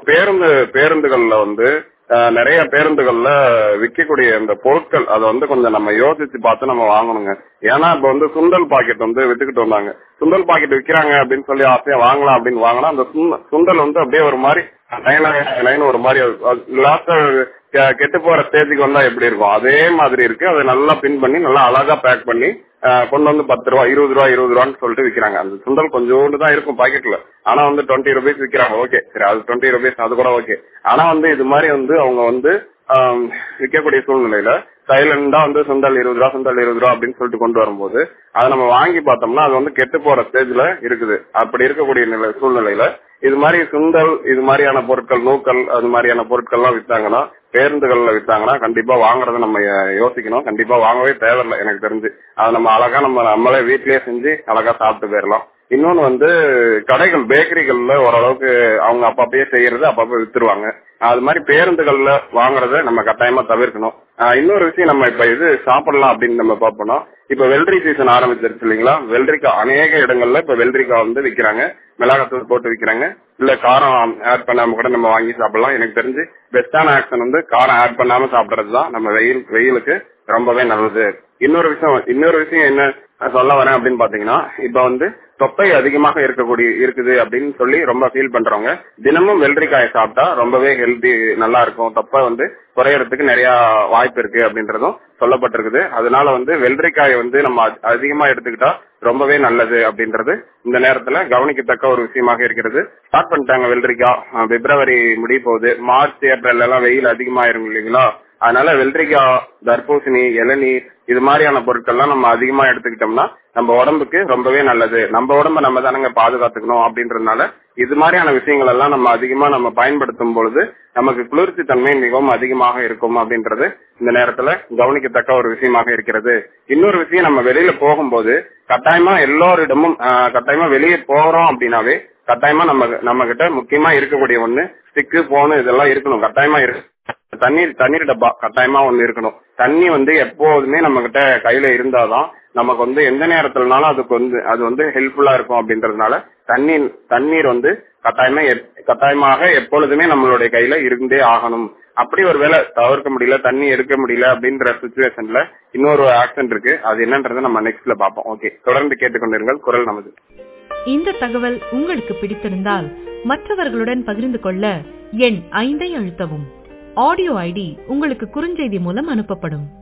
பேருந்து பேருந்துகள்ல வந்து அஹ், நிறைய பேருந்துகள்ல விற்கக்கூடிய இந்த பொருட்கள் அதை வந்து கொஞ்சம் நம்ம யோசிச்சு பார்த்து நம்ம வாங்கணுங்க ஏன்னா இப்ப வந்து சுண்டல் பாக்கெட் வந்து வித்துக்கிட்டு வந்தாங்க சுண்டல் பாக்கெட் விக்கிறாங்க அப்படின்னு சொல்லி ஆசையா வாங்கலாம் அப்படின்னு வாங்கினா அந்த சுண்ட- சுண்டல் வந்து அப்படியே ஒரு மாதிரி நைன் நைன் ஒரு மாதிரி லாஸ்ட் கெட்டு போற ஸ்டேஜுக்கு வந்தா எப்படி இருக்கும் அதே மாதிரி இருக்கு அதை நல்லா பின் பண்ணி நல்லா அழகா பேக் பண்ணி அஹ், கொண்டு வந்து பத்து ரூபா இருபது ரூபா இருபது ரூபான்னு சொல்லிட்டு விக்கிறாங்க அந்த சுண்டல் கொஞ்சோண்டு தான் இருக்கும் பாக்கெட்ல ஆனா வந்து டுவெண்ட்டி ருபீஸ் விக்கிறாங்க ஓகே சரி அது டுவெண்ட்டி ருபீஸ் அது கூட ஓகே ஆனா வந்து இது மாதிரி வந்து அவங்க வந்து ஆம், விற்கக்கூடிய சூழ்நிலையில சைலண்டா வந்து சுண்டல் இருபது ரூபா சுண்டல் இருபது ரூபா அப்படின்னு சொல்லிட்டு கொண்டு வரும்போது அதை நம்ம வாங்கி பார்த்தோம்னா அது வந்து கெட்டு போற ஸ்டேஜ்ல இருக்குது அப்படி இருக்கக்கூடிய நிலை சூழ்நிலையில இது மாதிரி சுண்டல் இது மாதிரியான பொருட்கள் நூக்கல் அது மாதிரியான பொருட்கள்லாம் வித்தாங்கன்னா பேருந்துகள்ல வித்தாங்கன்னா கண்டிப்பா வாங்குறத நம்ம யோ- யோசிக்கணும் கண்டிப்பா வாங்கவே தேவையில்லை எனக்கு தெரிஞ்சு அதை நம்ம அழகா நம்ம நம்மளே வீட்லயே செஞ்சு அழகா சாப்பிட்டு போயிடலாம் இன்னொன்னு வந்து கடைகள் பேக்கரிகள்ல ஓரளவுக்கு அவங்க அப்பப்பயே செய்யறது அப்பப்ப வித்துருவாங்க அது மாதிரி பேருந்துகள்ல வாங்குறத நம்ம கட்டாயமா தவிர்க்கணும் ஆஹ் இன்னொரு விஷயம் நம்ம இப்ப இது சாப்பிடலாம் அப்படின்னு நம்ம பார்ப்போம்னா இப்ப வெள்ளரி சீசன் ஆரம்பிச்சிருச்சு இல்லைங்களா வெள்ளரிக்காய் அநேக இடங்கள்ல இப்ப வெள்ளரிக்காய் வந்து விக்கிறாங்க மிளகாத்தூள் போட்டு விக்கிறாங்க இல்ல காரம் ஆட் பண்ணாம கூட நம்ம வாங்கி சாப்பிடலாம் எனக்கு தெரிஞ்சு பெஸ்டான ஆக்ஷன் வந்து காரம் ஆட் பண்ணாம சாப்பிடுறது தான் நம்ம வெயில் வெயிலுக்கு ரொம்பவே நல்லது இன்னொரு விஷயம் இன்னொரு விஷயம் என்ன சொல்ல வரேன் அப்படின்னு பாத்தீங்கன்னா இப்ப வந்து தொப்பை அதிகமாக இருக்கக்கூடிய இருக்குது அப்படின்னு சொல்லி ரொம்ப ஃபீல் பண்றவங்க தினமும் வெள்ளரிக்காயை சாப்பிட்டா ரொம்பவே ஹெல்தி நல்லா இருக்கும் தொப்பை வந்து குறையறதுக்கு நிறைய வாய்ப்பு இருக்கு அப்படின்றதும் சொல்லப்பட்டிருக்குது அதனால வந்து வெள்ளரிக்காயை வந்து நம்ம அதி- அதிகமா எடுத்துக்கிட்டா ரொம்பவே நல்லது அப்படின்றது இந்த நேரத்துல கவனிக்கத்தக்க ஒரு விஷயமாக இருக்கிறது ஸ்டார்ட் பண்ணிட்டாங்க வெள்ளரிக்காய் அஹ் பிப்ரவரி முடிய போகுது மார்ச் ஏப்ரல் எல்லாம் வெயில் அதிகமாயிரும் இல்லைங்களா அதனால வெள்ளரிக்காய் தர்பூசணி இளநீர் இது மாதிரியான பொருட்கள்லாம் நம்ம அதிகமா எடுத்துக்கிட்டோம்னா நம்ம உடம்புக்கு ரொம்பவே நல்லது நம்ம உடம்ப நம்ம தானங்க பாதுகாத்துக்கணும் அப்படின்றதுனால இது மாதிரியான விஷயங்கள் எல்லாம் நம்ம அதிகமா நம்ம பயன்படுத்தும் பொழுது நமக்கு குளிர்ச்சி தன்மை மிகவும் அதிகமாக இருக்கும் அப்படின்றது இந்த நேரத்துல கவனிக்கத்தக்க ஒரு விஷயமாக இருக்கிறது இன்னொரு விஷயம் நம்ம வெளியில போகும்போது கட்டாயமா எல்லோரிடமும் ஆஹ், கட்டாயமா வெளியே போறோம் அப்படின்னாவே கட்டாயமா நம்ம நம்ம கிட்ட முக்கியமா இருக்கக்கூடிய ஒண்ணு ஸ்டிக்கு போனு இதெல்லாம் இருக்கணும் கட்டாயமா இருக்கு தண்ணீர் தண்ணீர் டப்பா கட்டாயமா ஒண்ணு இருக்கணும் தண்ணி வந்து எப்போதுமே நம்ம கிட்ட கையில இருந்தாதான் நமக்கு வந்து எந்த நேரத்துலனாலும் அதுக்கு வந்து அது வந்து ஹெல்ப்ஃபுல்லா இருக்கும் அப்படின்றதுனால தண்ணீர் தண்ணீர் வந்து கட்டாயமா எப்- கட்டாயமாக எப்பொழுதுமே நம்மளுடைய கையில இருந்தே ஆகணும் அப்படி ஒரு வேளை தவிர்க்க முடியல தண்ணி எடுக்க முடியல அப்படின்ற சுச்சுவேஷன்ல இன்னொரு ஆக்சன் இருக்கு அது என்னன்றதை நம்ம நெக்ஸ்ட்ல பார்ப்போம் ஓகே தொடர்ந்து கேட்டுக்கொண்டிருங்கள் குரல் நமது இந்த தகவல் உங்களுக்கு பிடித்திருந்தால் மற்றவர்களுடன் பகிர்ந்து கொள்ள எண் ஐந்தை அழுத்தவும் ஆடியோ ஐடி உங்களுக்கு குறுஞ்செய்தி மூலம் அனுப்பப்படும்